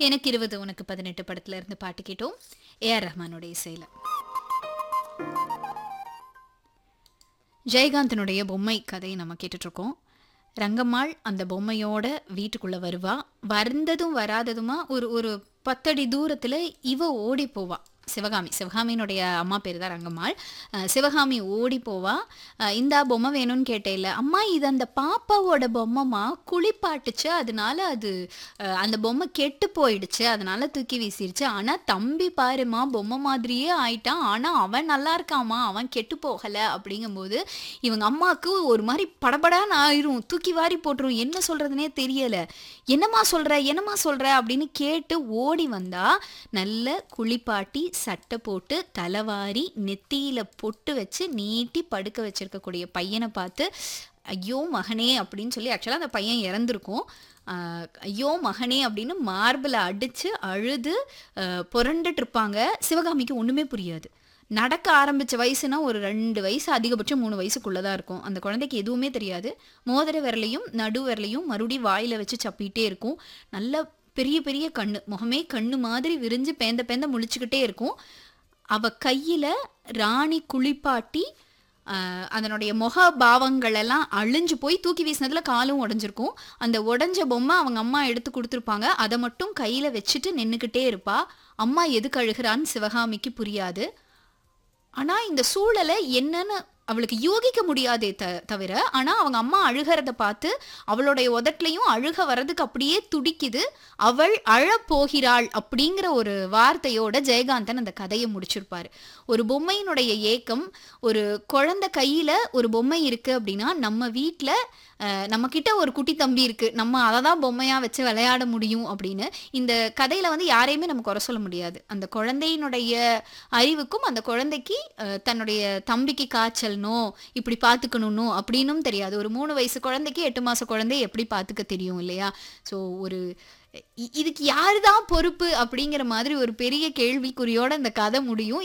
எனக்கு இருபது உனக்கு பதினெட்டு படத்துல இருந்து பாட்டு கேட்டோம் ஏஆர் ரஹ்மானோட இசையில ஜெயகாந்தனுடைய பொம்மை கதையை நம்ம கேட்டுட்டு இருக்கோம் ரங்கம்மாள் அந்த பொம்மையோட வீட்டுக்குள்ள வருவா வந்ததும் வராததுமா ஒரு ஒரு பத்தடி தூரத்துல இவ ஓடி போவா சிவகாமி சிவகாமியினுடைய அம்மா பேர் தான் ரங்கம்மாள் அஹ் சிவகாமி ஓடி போவா அஹ் இந்தா பொம்மை வேணும்னு கேட்டேன் அம்மா இது அந்த பாப்பாவோட பொம்மைமா குளிப்பாட்டுச்சு அதனால அது அஹ் அந்த பொம்மை கெட்டு போயிடுச்சு அதனால தூக்கி வீசிருச்சு ஆனா தம்பி பாருமா பொம்மை மாதிரியே ஆயிட்டான் ஆனா அவன் நல்லா இருக்காமா அவன் கெட்டு போகல அப்படிங்கும்போது இவங்க அம்மாவுக்கு ஒரு மாதிரி படபடான்னு ஆயிரும் தூக்கி வாரி போட்டுரும் என்ன சொல்றதுனே தெரியல என்னம்மா சொல்ற என்னம்மா சொல்ற அப்படின்னு கேட்டு ஓடி வந்தா நல்ல குளிப்பாட்டி சட்டை போட்டு தலைவாரி நெத்தியில பொட்டு வச்சு நீட்டி படுக்க வச்சிருக்கக்கூடிய பையனை பார்த்து ஐயோ மகனே அப்படின்னு சொல்லி ஆக்சுவலாக அந்த பையன் இறந்துருக்கும் ஆஹ் ஐயோ மகனே அப்படின்னு மார்பில் அடித்து அழுது ஆஹ் புரண்டுட்டு இருப்பாங்க சிவகாமிக்கு ஒன்றுமே புரியாது நடக்க ஆரம்பிச்ச வயசுனா ஒரு ரெண்டு வயசு அதிகபட்சம் மூணு வயசுக்குள்ளே தான் இருக்கும் அந்த குழந்தைக்கு எதுவுமே தெரியாது மோதிர விரலையும் நடு விரலையும் மறுபடியும் வாயில் வச்சு சப்பிட்டே இருக்கும் நல்ல பெரிய பெரிய கண்ணு முகமே கண்ணு மாதிரி விரிஞ்சு பேந்த பேந்த முழிச்சுக்கிட்டே இருக்கும் அவ கையில் ராணி குளிப்பாட்டி ஆஹ் அதனுடைய முக பாவங்கள் எல்லாம் அழிஞ்சு போய் தூக்கி வீசினதுல காலும் உடஞ்சிருக்கும் அந்த உடஞ்ச பொம்மை அவங்க அம்மா எடுத்து கொடுத்துருப்பாங்க அதை மட்டும் கையில வச்சுட்டு நின்றுக்கிட்டே இருப்பா அம்மா எதுக்கு அழுகிறான்னு சிவகாமிக்கு புரியாது ஆனா இந்த சூழலை என்னன்னு அவளுக்கு யோகிக்க முடியாதே த தவிர ஆனா அவங்க அம்மா அழுகிறத பார்த்து அவளுடைய உதட்லையும் அழுக வர்றதுக்கு அப்படியே துடிக்குது அவள் அழப் போகிறாள் அப்படிங்கிற ஒரு வார்த்தையோட ஜெயகாந்தன் அந்த கதையை முடிச்சிருப்பாரு ஒரு பொம்மையினுடைய ஏக்கம் ஒரு குழந்தை கையில ஒரு பொம்மை இருக்கு அப்படின்னா நம்ம வீட்டில் நம்ம கிட்ட ஒரு குட்டி தம்பி இருக்கு நம்ம அதை தான் பொம்மையா வச்சு விளையாட முடியும் அப்படின்னு இந்த கதையில வந்து யாரையுமே நம்ம குறை சொல்ல முடியாது அந்த குழந்தையினுடைய அறிவுக்கும் அந்த குழந்தைக்கு அஹ், தன்னுடைய தம்பிக்கு காய்ச்சல்னோ இப்படி பார்த்துக்கணும்னோ அப்படின்னும் தெரியாது ஒரு மூணு வயசு குழந்தைக்கு எட்டு மாச குழந்தைய எப்படி பார்த்துக்க தெரியும் இல்லையா ஸோ ஒரு இ- இதுக்கு யாரு தான் பொறுப்பு அப்படிங்கிற மாதிரி ஒரு பெரிய கேள்விக்குறியோட இந்த கதை முடியும்